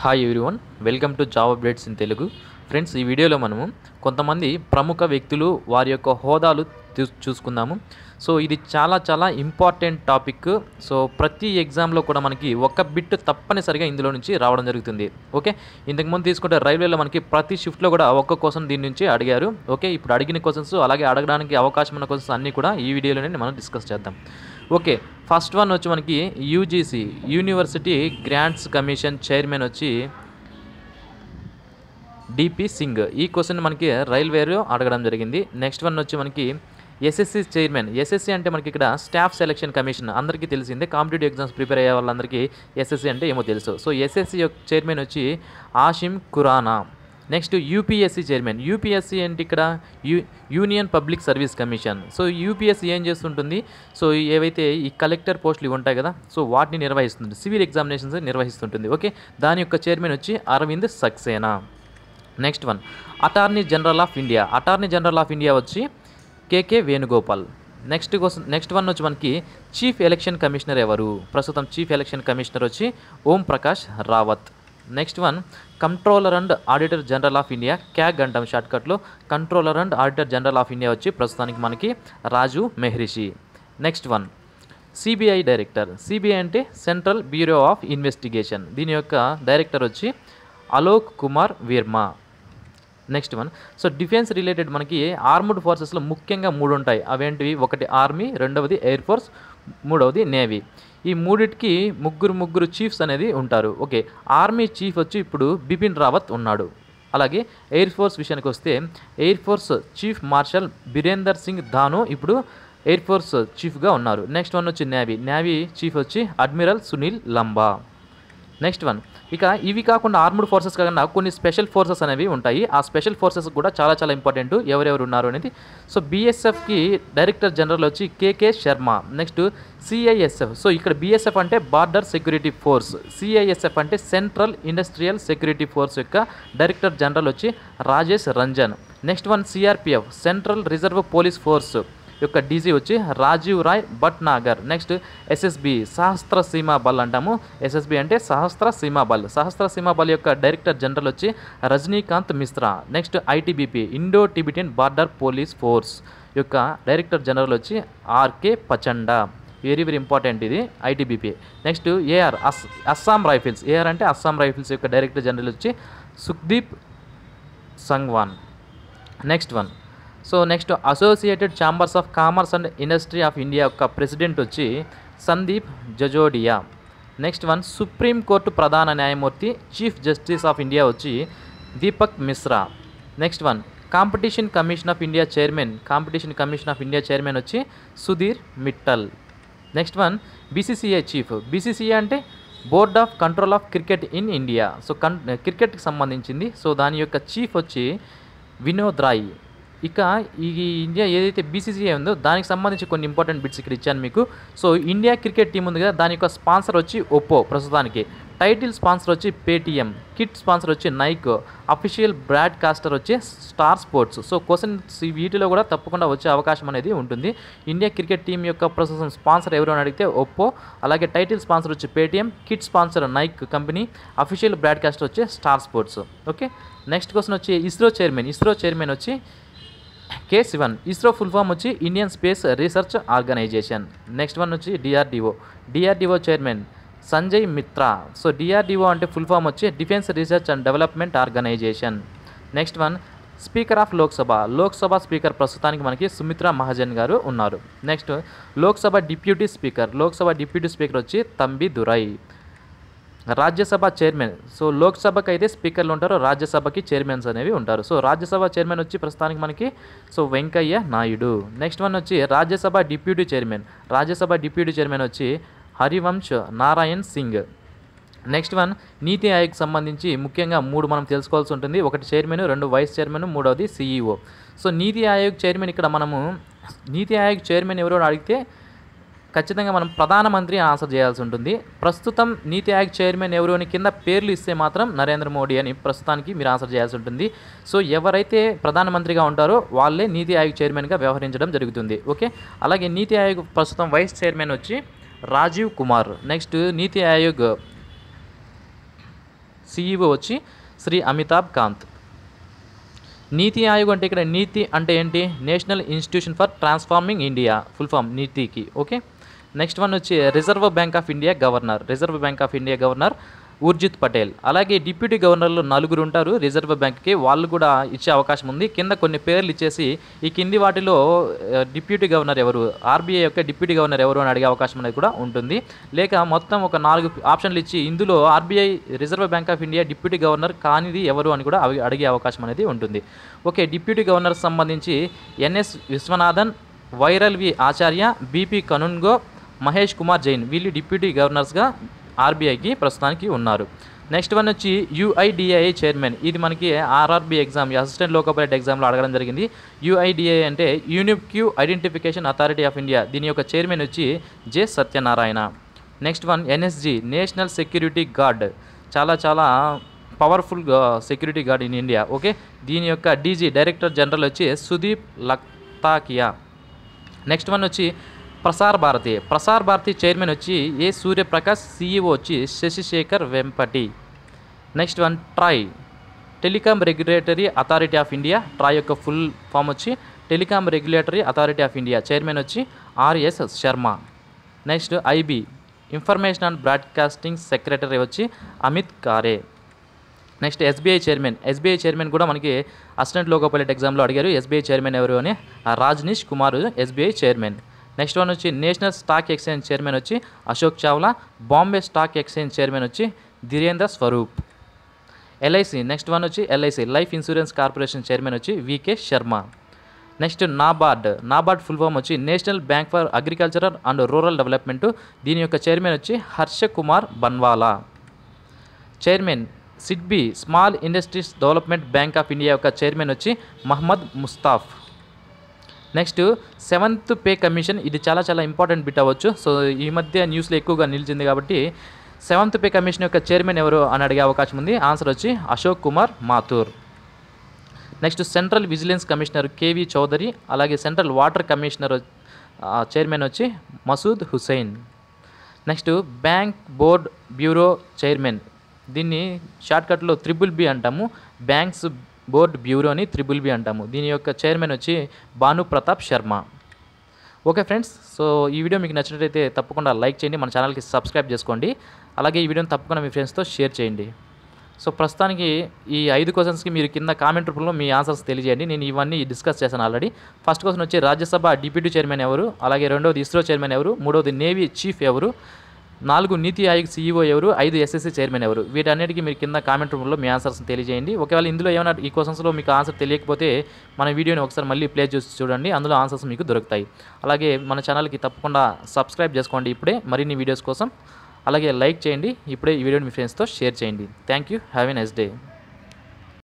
hi everyone welcome to job updates in Telugu friends ఈ వీడియోలో మనము కొంతమంది ప్రముఖ వ్యక్తులు వారి యొక్క హోదాలు చూ- చూసుకుందాము సో ఇది చాలా చాలా ఇంపార్టెంట్ టాపిక్ సో ప్రతి ఎగ్జామ్లో కూడా మనకి ఒక బిట్ తప్పనిసరిగా ఇందులో నుంచి రావడం జరుగుతుంది ఓకే ఇంతకుముందు తీసుకుంటే రైల్వేలో మనకి ప్రతి షిఫ్ట్లో కూడా ఒక్క క్వశ్చన్ దీని నుంచి అడిగారు ఓకే ఇప్పుడు అడిగిన క్వశ్చన్స్ అలాగే అడగడానికి అవకాశం ఉన్న క్వశ్చన్స్ అన్నీ కూడా ఈ వీడియోలోనే మనం డిస్కస్ చేద్దాం ఓకే ఫస్ట్ వన్ వచ్చి మనకి UGC university grants commission chairman వచ్చి డిపి సింగ్ ఈ క్వశ్చన్ మనకి రైల్వేలో అడగడం జరిగింది నెక్స్ట్ వన్ వచ్చి మనకి ఎస్ఎస్సి చైర్మన్ ఎస్ఎస్సి అంటే మనకి ఇక్కడ స్టాఫ్ సెలక్షన్ కమిషన్ అందరికీ తెలిసిందే కాంపిటేటివ్ ఎగ్జామ్స్ ప్రిపేర్ అయ్యే వాళ్ళందరికీ ఎస్ఎస్సి అంటే ఏమో తెలుసు సో ఎస్ఎస్సి యొక్క చైర్మన్ వచ్చి Ashim Khurana next UPSC chairman UPSC అంటే ఇక్కడ U union public service commission so UPSC ఏం చేస్తుంటుంది సో ఏవైతే ఈ కలెక్టర్ పోస్టులు ఇవి ఉంటాయి కదా సో వాటిని నిర్వహిస్తుంది సివిల్ ఎగ్జామినేషన్స్ నిర్వహిస్తుంటుంది ఓకే దాని యొక్క చైర్మన్ వచ్చి Arvind Saxena next one attorney general of India attorney general of India వచ్చి KK Venugopal next question next one వచ్చి మనకి చీఫ్ ఎలక్షన్ కమిషనర్ ఎవరు ప్రస్తుతం చీఫ్ ఎలక్షన్ కమిషనర్ వచ్చి Om Prakash Rawat next one controller and auditor general of India CAG అంటాం షార్ట్కట్లో controller and auditor general of India వచ్చి ప్రస్తుతానికి మనకి Raju Mehrishi next one CBI director CBI అంటే సెంట్రల్ బ్యూరో ఆఫ్ ఇన్వెస్టిగేషన్ దీని యొక్క డైరెక్టర్ వచ్చి Alok Kumar Verma next one so defence related మనకి ఆర్మ్డ్ ఫోర్సెస్లో ముఖ్యంగా మూడు ఉంటాయి అవేంటివి ఒకటి ఆర్మీ రెండవది ఎయిర్ ఫోర్స్ మూడవది నేవీ ఈ మూడిటికి ముగ్గురు ముగ్గురు చీఫ్స్ అనేది ఉంటారు ఓకే ఆర్మీ చీఫ్ వచ్చి ఇప్పుడు బిపిన్ రావత్ ఉన్నాడు అలాగే ఎయిర్ ఫోర్స్ విషయానికి వస్తే air force chief marshal Birender Singh Dhanoa ఇప్పుడు ఎయిర్ ఫోర్స్ చీఫ్గా ఉన్నారు నెక్స్ట్ వన్ వచ్చి నేవీ నేవీ చీఫ్ వచ్చి admiral Sunil Lanba next one ఇక ఇవి కాకుండా ఆర్మ్డ్ ఫోర్సెస్ కాకుండా కొన్ని స్పెషల్ ఫోర్సెస్ అనేవి ఉంటాయి ఆ స్పెషల్ ఫోర్సెస్ కూడా చాలా చాలా ఇంపార్టెంట్ ఎవరెవరు ఉన్నారు అనేది సో బీఎస్ఎఫ్కి డైరెక్టర్ జనరల్ వచ్చి KK Sharma next CISF so ఇక్కడ బీఎస్ఎఫ్ అంటే బార్డర్ సెక్యూరిటీ ఫోర్స్ సిఐఎస్ఎఫ్ అంటే సెంట్రల్ ఇండస్ట్రియల్ సెక్యూరిటీ ఫోర్స్ యొక్క డైరెక్టర్ జనరల్ వచ్చి Rajesh Ranjan next one CRPF central reserve police force యొక్క డీజీ వచ్చి రాజీవ్ రాయ్ భట్నాగర్ నెక్స్ట్ ఎస్ఎస్బి సహస్ర సీమా బల్ అంటాము ఎస్ఎస్బి అంటే సహస్ర సీమా బల్ సహస్ర సీమా బల్ యొక్క డైరెక్టర్ జనరల్ వచ్చి Rajnikant Mishra next ITBP Indo Tibetan border police force యొక్క డైరెక్టర్ జనరల్ వచ్చి RK Pachnanda very very important ఇది ఐటీబీపీ నెక్స్ట్ ఏఆర్ అస్ అస్సాం రైఫిల్స్ ఏఆర్ అంటే అస్సాం రైఫిల్స్ యొక్క డైరెక్టర్ జనరల్ వచ్చి Sukhdeep Sangwan next one so next associated chambers of commerce and industry of India యొక్క president వచ్చి Sandeep Jajodia next one supreme court ప్రధాన న్యాయమూర్తి చీఫ్ జస్టిస్ ఆఫ్ ఇండియా వచ్చి Deepak Mishra next one competition commission of India chairman competition commission of India chairman వచ్చి Sudhir Mittal next one BCCI chief BCCI అంటే board of control of cricket in India so కన్ క్రికెట్కి సంబంధించింది so దాని యొక్క చీఫ్ వచ్చి వినోద్ రాయ్ ఇక ఈ ఇండియా ఏదైతే బీసీసీఐ ఉందో దానికి సంబంధించి కొన్ని ఇంపార్టెంట్ బిట్స్ ఇక్కడ ఇచ్చాను మీకు సో ఇండియా క్రికెట్ టీం ఉంది కదా దాని యొక్క స్పాన్సర్ వచ్చి ఒప్పో ప్రస్తుతానికి టైటిల్ స్పాన్సర్ వచ్చి పేటిఎం కిట్ స్పాన్సర్ వచ్చి నైక్ అఫీషియల్ బ్రాడ్కాస్టర్ వచ్చి స్టార్ స్పోర్ట్స్ సో క్వశ్చన్స్ వీటిలో కూడా తప్పకుండా వచ్చే అవకాశం అనేది ఉంటుంది ఇండియా క్రికెట్ టీం యొక్క ప్రస్తుతం స్పాన్సర్ ఎవరు అని అడిగితే ఒప్పో అలాగే టైటిల్ స్పాన్సర్ వచ్చి Paytm kit sponsor Nike company official broadcaster వచ్చి Star Sports okay next question వచ్చి ఇస్రో చైర్మన్ ఇస్రో చైర్మన్ వచ్చి K Sivan ISRO full form వచ్చి Indian space research organisation next one వచ్చి DRDO DRDO chairman Sanjay Mitra so DRDO అంటే full form వచ్చి defence research and development organisation next one speaker of Lok Sabha Lok Sabha speaker ప్రస్తుతానికి మనకి సుమిత్రా మహాజన్ గారు ఉన్నారు next Lok Sabha deputy speaker Lok Sabha deputy speaker వచ్చి Thambi Durai Rajya Sabha chairman so లోక్సభకి అయితే స్పీకర్లు ఉంటారు రాజ్యసభకి చైర్మన్స్ అనేవి ఉంటారు సో రాజ్యసభ చైర్మన్ వచ్చి ప్రస్తుతానికి మనకి so Venkaiah Naidu next one వచ్చి Rajya Sabha deputy chairman Rajya Sabha deputy chairman వచ్చి హరివంశ్ నారాయణ్ సింగ్ నెక్స్ట్ వన్ నీతి ఆయోగ్ సంబంధించి ముఖ్యంగా మూడు మనం తెలుసుకోవాల్సి ఉంటుంది ఒకటి చైర్మన్ రెండు వైస్ చైర్మన్ మూడవది CEO so NITI Aayog chairman ఇక్కడ మనము నీతి ఆయోగ్ చైర్మన్ ఎవరో అడిగితే ఖచ్చితంగా మనం ప్రధానమంత్రి ఆన్సర్ చేయాల్సి ఉంటుంది ప్రస్తుతం నీతి ఆయోగ్ చైర్మన్ ఎవరు అని కింద పేర్లు ఇస్తే మాత్రం నరేంద్ర మోడీ అని ప్రస్తుతానికి మీరు ఆన్సర్ చేయాల్సి ఉంటుంది సో ఎవరైతే ప్రధానమంత్రిగా ఉంటారో వాళ్ళే నీతి ఆయోగ్ చైర్మన్గా వ్యవహరించడం జరుగుతుంది ఓకే అలాగే నీతి ఆయోగ్ ప్రస్తుతం వైస్ చైర్మన్ వచ్చి రాజీవ్ కుమార్ నెక్స్ట్ నీతి ఆయోగ్ సిఈఓ వచ్చి శ్రీ అమితాబ్ కాంత్ నీతి ఆయోగ్ అంటే ఇక్కడ నీతి అంటే ఏంటి national institution for transforming India full form నీతికి ఓకే నెక్స్ట్ వన్ వచ్చి reserve bank of India governor reserve bank of India governor Urjit Patel అలాగే డిప్యూటీ గవర్నర్లు నలుగురు ఉంటారు రిజర్వ్ బ్యాంక్కి వాళ్ళు కూడా ఇచ్చే అవకాశం ఉంది కింద కొన్ని పేర్లు ఇచ్చేసి ఈ కింది వాటిలో ఆ, డిప్యూటీ గవర్నర్ ఎవరు ఆర్బీఐ యొక్క డిప్యూటీ గవర్నర్ ఎవరు అని అడిగే అవకాశం అనేది కూడా ఉంటుంది లేక మొత్తం ఒక నాలుగు ఆప్షన్లు ఇచ్చి ఇందులో RBI reserve bank of India deputy governor కానిది ఎవరు అని కూడా అవి అడిగే అవకాశం అనేది ఉంటుంది ఓకే డిప్యూటీ గవర్నర్ సంబంధించి NS Viswanathan Viral V Acharya BP Kanungo Mahesh Kumar Jain వీళ్ళు డిప్యూటీ గవర్నర్స్గా ఆర్బీఐకి ప్రస్తుతానికి ఉన్నారు నెక్స్ట్ వన్ వచ్చి యుఐడిఐ చైర్మన్ ఇది మనకి RRB exam assistant loco pilot ఎగ్జామ్లో అడగడం జరిగింది యుఐడిఐ అంటే యూనిక్ క్యూ ఐడెంటిఫికేషన్ అథారిటీ ఆఫ్ ఇండియా దీని యొక్క చైర్మన్ వచ్చి J Satyanarayana next one NSG national security guard చాలా చాలా powerful security guard in India okay దీని యొక్క డీజీ డైరెక్టర్ జనరల్ వచ్చి సుదీప్ లక్తాకియా నెక్స్ట్ వన్ వచ్చి ప్రసార్ భారతి ప్రసార్ భారతి చైర్మన్ వచ్చి ఏ సూర్యప్రకాష్ సీఈఓ వచ్చి Shashi Shekhar Vempati next one TRAI telecom regulatory authority of India TRAI యొక్క ఫుల్ ఫామ్ వచ్చి telecom regulatory authority of India chairman వచ్చి RS Sharma next IB information and broadcasting secretary వచ్చి Amit Khare next SBI chairman SBI chairman కూడా మనకి assistant loco pilot ఎగ్జామ్లో అడిగారు SBI chairman ఎవరు అని ఆ Rajnish Kumar SBI chairman next one వచ్చి నేషనల్ స్టాక్ ఎక్స్చేంజ్ చైర్మన్ వచ్చి Ashok Chawla Bombay stock exchange chairman వచ్చి Dhirendra Swarup LIC next one వచ్చి LIC life insurance corporation chairman వచ్చి VK Sharma next NABARD NABARD full form వచ్చి national bank for agricultural and rural development దీని యొక్క chairman వచ్చి Harsh Kumar Bhanwala chairman SIDBI small industries development bank of India యొక్క chairman వచ్చి Mohammad ముస్తాఫ్ next seventh pay commission ఇది చాలా చాలా ఇంపార్టెంట్ బిట్ అవ్వచ్చు సో ఈ మధ్య న్యూస్లో ఎక్కువగా నిలిచింది కాబట్టి సెవెంత్ పే కమిషన్ యొక్క చైర్మన్ ఎవరు అని అడిగే అవకాశం ఉంది ఆన్సర్ వచ్చి Ashok Kumar Mathur next central vigilance commissioner KV Chowdary అలాగే సెంట్రల్ వాటర్ కమిషనర్ ఆ, చైర్మన్ వచ్చి Masood Hussain next bank board bureau chairman దీన్ని షార్ట్కట్లో త్రిబుల్ బి అంటాము బ్యాంక్స్ బోర్డ్ బ్యూరోని త్రిబుల్ బి అంటాము దీని యొక్క చైర్మన్ వచ్చి Bhanu Pratap Sharma okay friends so ఈ వీడియో మీకు నచ్చినట్లయితే తప్పకుండా లైక్ చేయండి మన ఛానల్కి సబ్స్క్రైబ్ చేసుకోండి అలాగే ఈ వీడియోని తప్పకుండా మీ ఫ్రెండ్స్తో షేర్ చేయండి సో ప్రస్తుతానికి ఈ ఐదు క్వశ్చన్స్కి మీరు కింద కామెంట్ రూపంలో మీ ఆన్సర్స్ తెలియజేయండి నేను ఇవన్నీ డిస్కస్ చేశాను ఆల్రెడీ ఫస్ట్ క్వశ్చన్ వచ్చి రాజ్యసభ డిప్యూటీ చైర్మన్ ఎవరు అలాగే రెండవది ఇస్రో చైర్మన్ ఎవరు మూడవది నేవీ చీఫ్ ఎవరు నాలుగు నీతి ఆయోగ్ సీఈఓ ఎవరు ఐదు ఎస్ఎస్సీ చైర్మన్ ఎవరు వీటన్నిటికీ మీరు కింద కామెంట్ రూపంలో మీ ఆన్సర్స్ తెలియజేయండి ఒకవేళ ఇందులో ఏమైనా ఈ క్వశ్చన్స్లో మీకు ఆన్సర్ తెలియకపోతే మన వీడియోని ఒకసారి మళ్ళీ ప్లే చేసి చూడండి అందులో ఆన్సర్స్ మీకు దొరుకుతాయి అలాగే మన ఛానల్కి తప్పకుండా సబ్స్క్రైబ్ చేసుకోండి ఇప్పుడే మరిన్ని వీడియోస్ కోసం అలాగే లైక్ చేయండి ఇప్పుడే ఈ వీడియోని మీ ఫ్రెండ్స్తో షేర్ చేయండి thank you have a nice day